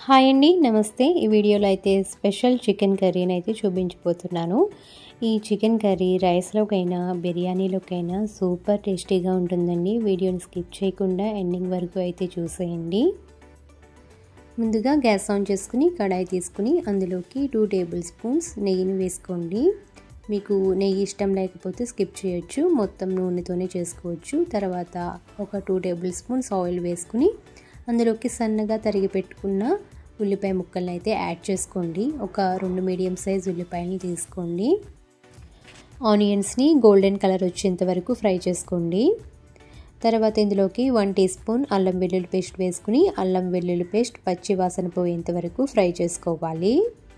hi అండి నమస్తే ఈ వీడియోలో అయితే స్పెషల్ చికెన్ కర్రీని అయితే చూపించబోతున్నాను ఈ చికెన్ కర్రీ రైస్లోకైనా బిర్యానీలోకైనా సూపర్ టేస్టీగా ఉంటుందండి వీడియోని స్కిప్ చేయకుండా ఎండింగ్ వరకు అయితే చూసేయండి ముందుగా గ్యాస్ ఆన్ చేసుకుని కడాయి తీసుకుని అందులోకి టూ టేబుల్ స్పూన్స్ నెయ్యిని వేసుకోండి మీకు నెయ్యి ఇష్టం లేకపోతే స్కిప్ చేయొచ్చు మొత్తం నూనెతోనే చేసుకోవచ్చు తర్వాత ఒక టూ టేబుల్ స్పూన్స్ ఆయిల్ వేసుకుని అందులోకి సన్నగా తరిగి పెట్టుకున్న ఉల్లిపాయ ముక్కల్ని అయితే యాడ్ చేసుకోండి ఒక రెండు మీడియం సైజ్ ఉల్లిపాయలని తీసుకోండి ఆనియన్స్ని గోల్డెన్ కలర్ వచ్చేంత వరకు ఫ్రై చేసుకోండి తర్వాత ఇందులోకి వన్ టీ స్పూన్ అల్లం వెల్లుల్లి పేస్ట్ వేసుకుని అల్లం వెల్లుల్లి పేస్ట్ పచ్చి వాసన పోయేంత వరకు ఫ్రై చేసుకోవాలి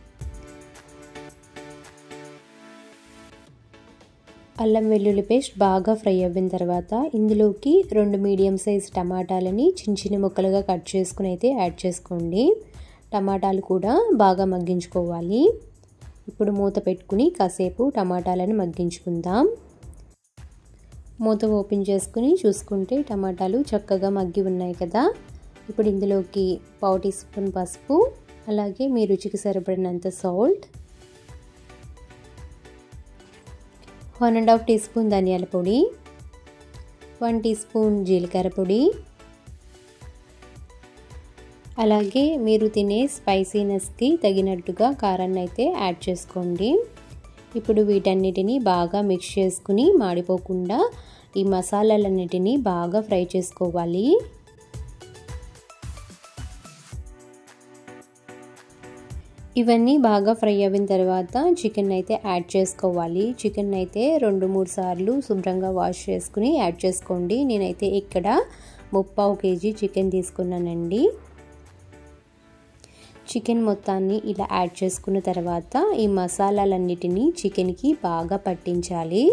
అల్లం వెల్లుల్లి పేస్ట్ బాగా ఫ్రై అయిన తర్వాత ఇందులోకి రెండు మీడియం సైజ్ టమాటాలని చిన్న చిన్న ముక్కలుగా కట్ చేసుకుని అయితే యాడ్ చేసుకోండి టమాటాలు కూడా బాగా మగ్గించుకోవాలి ఇప్పుడు మూత పెట్టుకుని కాసేపు టమాటాలను మగ్గించుకుందాం మూత ఓపెన్ చేసుకుని చూసుకుంటే టమాటాలు చక్కగా మగ్గి ఉన్నాయి కదా ఇప్పుడు ఇందులోకి పావు టీ స్పూన్ పసుపు అలాగే మీ రుచికి సరిపడినంత salt one and half teaspoon ధనియాల పొడి వన్ టీ స్పూన్ జీలకర్ర పొడి అలాగే మీరు తినే స్పైసీనెస్కి తగినట్టుగా కారాన్ని అయితే యాడ్ చేసుకోండి ఇప్పుడు వీటన్నిటిని బాగా మిక్స్ చేసుకుని మాడిపోకుండా ఈ మసాలాలన్నిటినీ బాగా ఫ్రై చేసుకోవాలి ఇవన్నీ బాగా ఫ్రై అయిన తర్వాత చికెన్ అయితే యాడ్ చేసుకోవాలి చికెన్ అయితే రెండు మూడు సార్లు శుభ్రంగా వాష్ చేసుకుని యాడ్ చేసుకోండి నేనైతే ఇక్కడ ముప్పావు కేజీ చికెన్ తీసుకున్నానండి చికెన్ మొత్తాన్ని ఇలా యాడ్ చేసుకున్న తర్వాత ఈ మసాలాలన్నిటినీ చికెన్కి బాగా పట్టించాలి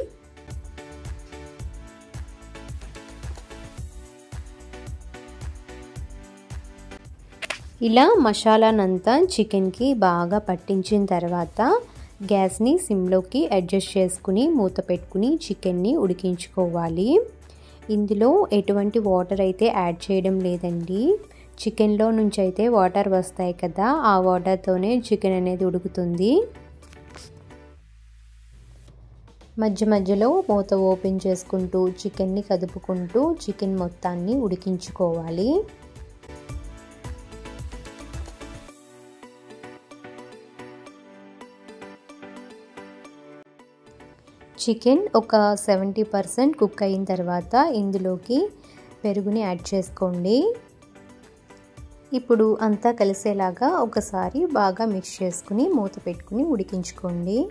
ఇలా మసాలానంతా చికెన్కి బాగా పట్టించిన తర్వాత గ్యాస్ని సిమ్లోకి అడ్జస్ట్ చేసుకుని మూత పెట్టుకుని చికెన్ని ఉడికించుకోవాలి ఇందులో ఎటువంటి వాటర్ అయితే యాడ్ చేయడం లేదండి చికెన్లో నుంచి అయితే వాటర్ వస్తాయి కదా ఆ వాటర్తోనే చికెన్ అనేది ఉడుకుతుంది మధ్య మధ్యలో మూత ఓపెన్ చేసుకుంటూ చికెన్ని కదుపుకుంటూ చికెన్ మొత్తాన్ని ఉడికించుకోవాలి చికెన్ ఒక సెవెంటీ పర్సెంట్ కుక్ అయిన తర్వాత ఇందులోకి పెరుగుని యాడ్ చేసుకోండి ఇప్పుడు అంతా కలిసేలాగా ఒకసారి బాగా మిక్స్ చేసుకుని మూత పెట్టుకుని ఉడికించుకోండి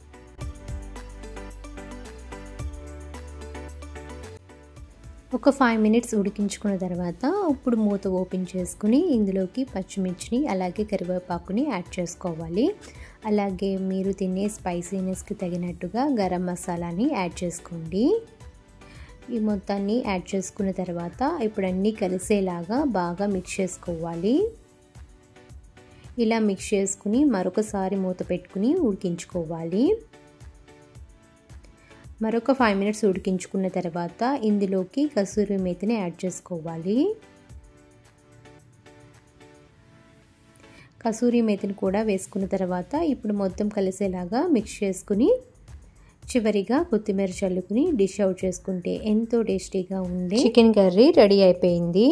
ఒక ఫైవ్ మినిట్స్ ఉడికించుకున్న తర్వాత ఇప్పుడు మూత ఓపెన్ చేసుకుని ఇందులోకి పచ్చిమిర్చిని అలాగే కరివేపాకుని యాడ్ చేసుకోవాలి అలాగే మీరు తినే స్పైసీనెస్కి తగినట్టుగా గరం మసాలాని యాడ్ చేసుకోండి ఈ మొత్తాన్ని యాడ్ చేసుకున్న తర్వాత ఇప్పుడు అన్నీ కలిసేలాగా బాగా మిక్స్ చేసుకోవాలి ఇలా మిక్స్ చేసుకుని మరొకసారి మూత పెట్టుకుని ఉడికించుకోవాలి మరొక ఫైవ్ మినిట్స్ ఉడికించుకున్న తర్వాత ఇందులోకి కసూరి మేతిని యాడ్ చేసుకోవాలి కసూరి మేతిని కూడా వేసుకున్న తర్వాత ఇప్పుడు మొత్తం కలిసేలాగా మిక్స్ చేసుకుని చివరిగా కొత్తిమీర చల్లుకుని డిష్ అవుట్ చేసుకుంటే ఎంతో టేస్టీగా ఉండే చికెన్ కర్రీ రెడీ అయిపోయింది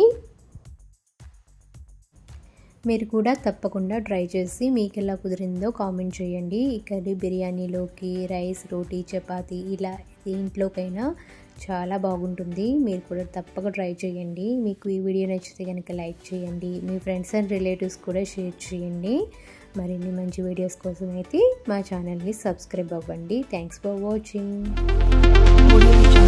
మీరు కూడా తప్పకుండా ట్రై చేసి మీకు ఎలా కుదిరిందో కామెంట్ చేయండి ఈ కర్రీ బిర్యానీలోకి రైస్ రోటీ చపాతీ ఇలా దేంట్లోకైనా చాలా బాగుంటుంది మీరు కూడా తప్పక ట్రై చేయండి మీకు ఈ వీడియో నచ్చితే కనుక లైక్ చేయండి మీ ఫ్రెండ్స్ అండ్ రిలేటివ్స్ కూడా షేర్ చేయండి మరిన్ని మంచి వీడియోస్ కోసం అయితే మా ఛానల్ని సబ్స్క్రైబ్ అవ్వండి థ్యాంక్స్ ఫర్ వాచింగ్